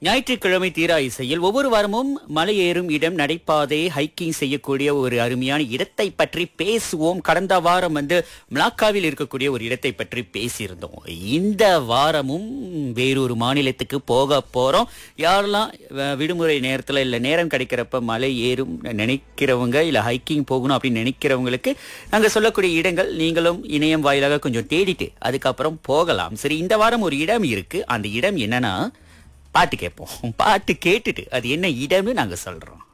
ஞாயிற்றுக்கிழமை தீரா இசையில் ஒவ்வொரு வாரமும் மலை ஏறும் இடம் நடைபாதை ஹைக்கிங் செய்யக்கூடிய ஒரு அருமையான இடத்தை பற்றி பேசுவோம் கடந்த வாரம் வந்து மிளாக்காவில் இருக்கக்கூடிய ஒரு இடத்தை பற்றி பேசியிருந்தோம் இந்த வாரமும் வேறொரு மாநிலத்துக்கு போக போறோம் யாரெல்லாம் அஹ், விடுமுறை நேரத்துல இல்ல நேரம் கிடைக்கிறப்ப மலை ஏறும் நினைக்கிறவங்க இல்ல ஹைக்கிங் போகணும் அப்படின்னு நினைக்கிறவங்களுக்கு நாங்க சொல்லக்கூடிய இடங்கள் நீங்களும் இணையம் வாயிலாக கொஞ்சம் தேடிட்டு அதுக்கப்புறம் போகலாம் சரி இந்த வாரம் ஒரு இடம் இருக்கு அந்த இடம் என்னன்னா பாட்டு கேட்போம் பாட்டு கேட்டுட்டு அது என்ன இடம்னு நாங்க சொல்றோம்